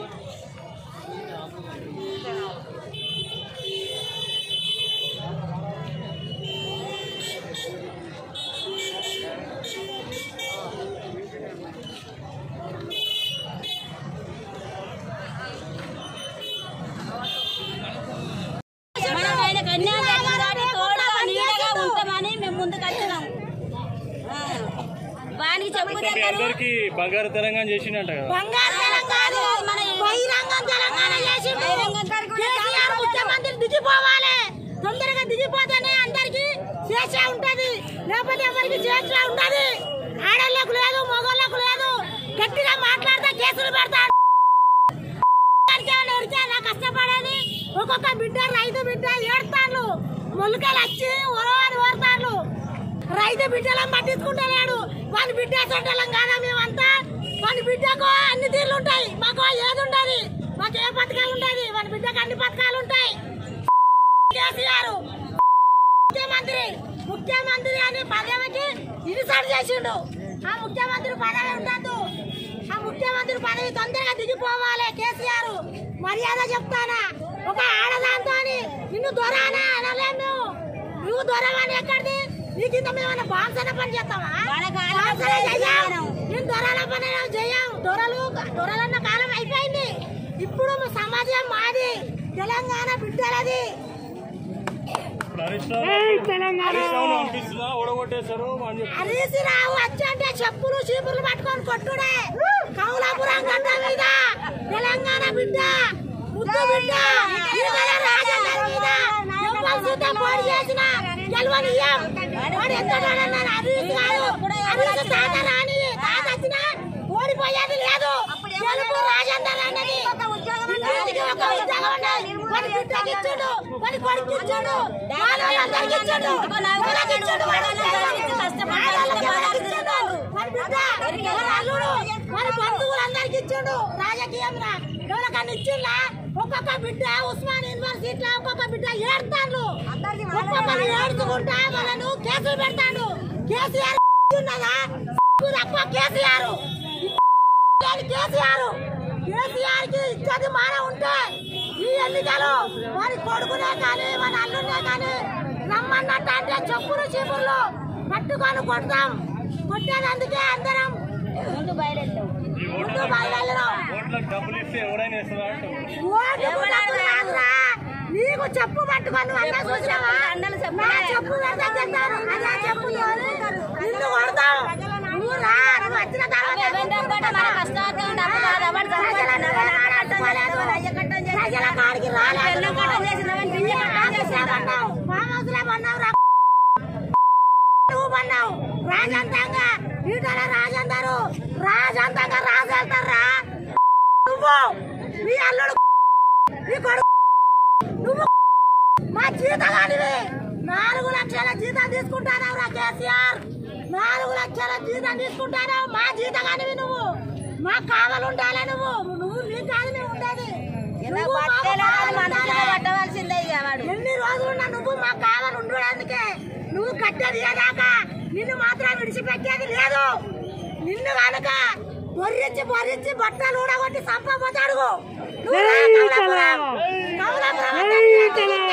మనం ఆయనకు అన్యాయం జరిగింది కాబట్టి తోడుగా నీడగా ఉంటామని మేము ముందుకు వచ్చినాం ఆ. వానికి చెప్పు మీ అందరికి బంగారు తెలంగాణ చేసిండట కదా బంగారు తెలంగాణ మన బహిరంగం తెలంగాణ చేసిండు బహిరంగం తెలంగాణ కేసీఆర్ ముఖ్యమంత్రి దిగిపోవాలి తొందరగా దిగిపోతేనే అందరికి చేసే ఉంటది లేకపోతే ఎవరికి చేసే ఉంటది ఆడోళ్ళకు లేదు మగోళ్ళకు లేదు గట్టిగా మాట్లాడితే కేసులు పెడతాడు ఎవరికైనా కష్టపడేది ఒక్కొక్క బిడ్డ రైతు బిడ్డ ఏడతాను మొలకలు వచ్చి ఉరవాని ఓడతాను రైతు బిడ్డలను పట్టించుకుంటలేడు వాని బిడ్డ సొంటలం కాదా మేమంతా వాని బిడ్డకు అన్ని తీర్లు ఉంటాయి మాకు ఏది ఉండదు మాకు ఏ పథకాలు ఉండదు వాని బిడ్డకు అన్ని పథకాలు ఉంటాయి కేసీఆర్ ముఖ్యమంత్రి ముఖ్యమంత్రి అని పదవికి ఇన్సర్ట్ చేసిండు ఆ ముఖ్యమంత్రి పదవి ఉండద్దు ఆ ముఖ్యమంత్రి పదవి తొందరగా దిగిపోవాలి కేసీఆర్ మర్యాద చెప్తానా ఒక ఆడదాంతో నిన్ను దొరానా అనలేము మేము నువ్వు దొరవని ఎక్కడిది నీకు ఇంత మేము బాన్సన పని చేస్తావా వాళ్ళ కాలం బాన్సన చెయ్యం. చేయం. నేను దొరల పని చెయ్యం దొరలు దొరలన్న కాలం అయిపోయింది ఇప్పుడు మా సమాజం మాది తెలంగాణ బిడ్డలది ఇప్పుడు హరీష్ రావు హరీష్ రావును పంపిస్తున్నా ఓడగొట్టేశారు అని చెప్పి హరీసి రావు వచ్చి అంటే చెప్పులు చీపులు పట్టుకొని కొట్టుడే కౌలాపురం గడ్డ మీద తెలంగాణ బిడ్డ ముద్దు బిడ్డ ఈగల రాజన్న మీద ఎవ్వరు చూస్తే పోటీ చేసిన గెలవనీయం వాడు ఎక్కడన్నా హరీష్ కాదు హరీష్ తాత రాని తాత వచ్చినా ఓడిపోయేది లేదు గెలుపు రాజేందర్ అన్నది ఇంటికి ఒక ఉద్యోగం ఉన్నది వాడి బిడ్డకి ఇచ్చాడు వాడి కొడుకు ఇచ్చాడు వాళ్ళందరికి ఇచ్చాడు వాళ్ళకి ఇచ్చాడు వాళ్ళందరికీ ఆడవాళ్ళకి ఎవరికి ఇచ్చాడు? వాడి బిడ్డ, వాడి అల్లుడు, వాడి బంధువులందరికీ ఇచ్చాడు రాజకీయంగా ఎవరికన్నా ఇచ్చిందా ఒక్కొక్క బిడ్డ ఉస్మాన్ యూనివర్సిటీలో ఒక్కొక్క బిడ్డ ఏడుతాను ఒక్కొక్కరు ఏడుచుకుంటా వాళ్ళను కేసులు పెడతాడు కేసీఆర్ ఉన్నదా తక్కువ కేసీఆర్ లేదు కేసీఆర్ కేసీఆర్ కి ఇచ్చేది మాన ఉంటే ఈ ఎన్నికలు వారి కొడుకునే కానీ మన అల్లునే కానీ రమ్మన్నట్టు అంటే చెప్పులు చీపుర్లు పట్టుకొని కొడతాం కొట్టేదందుకే అందరం ముందు బయలుదేరాం ఈ ముందు ఓట్లకు బయలుదేరాం ఓట్లకు డబ్బులు ఇస్తే ఎవడైనా ఇస్తుందా అంటారు ఓటుకు డబ్బులు రాదురా. నీకు చెప్పు పట్టుకొని నువ్వు అన్నా చూసినావా అన్నలు చెప్పు. నా చెప్పు పెడతా చెప్తారు అదే చెప్పు తోలి నిన్ను కొడతాం నువ్వు రా నువ్వు వచ్చిన తర్వాత ఎవరికంటే మన కష్టార్థం డబ్బు కాదు ఎవరు సంపాదన ప్రజల కాడికి రాలేదు ఫామ్ హౌస్ లో పన్నావు రా నువ్వు పన్నావు రాజంతంగా ఈటల రాజందరు రాజంతంగా రాజు వెళ్తారా నువ్వు నీ అల్లుడు నీ కొడుకు నువ్వు మా జీతగానివి నాలుగు లక్షల జీతం తీసుకుంటాను రా కేసీఆర్ నాలుగు లక్షల జీతం తీసుకుంటాను మా జీతగానివి నువ్వు మా కావాలి ఉండాలి నువ్వు నువ్వు నీ కాదు మేము ఉండేది నువ్వు మాకు కావాలి ఉండాలి. పట్టవలసిందే ఇక వాడు ఎన్ని రోజులున్నా నువ్వు మా కావాలి ఉండడానికే నువ్వు కట్టేది ఏదాకా నిన్ను మాత్రం విడిచిపెట్టేది లేదు నిన్ను కనుక బొర్రించి బొర్రించి బట్టలు ఊడగొట్టి సంపపోతే అడుగు నువ్వు రా కమలాపురం. కమలాపురం అంటే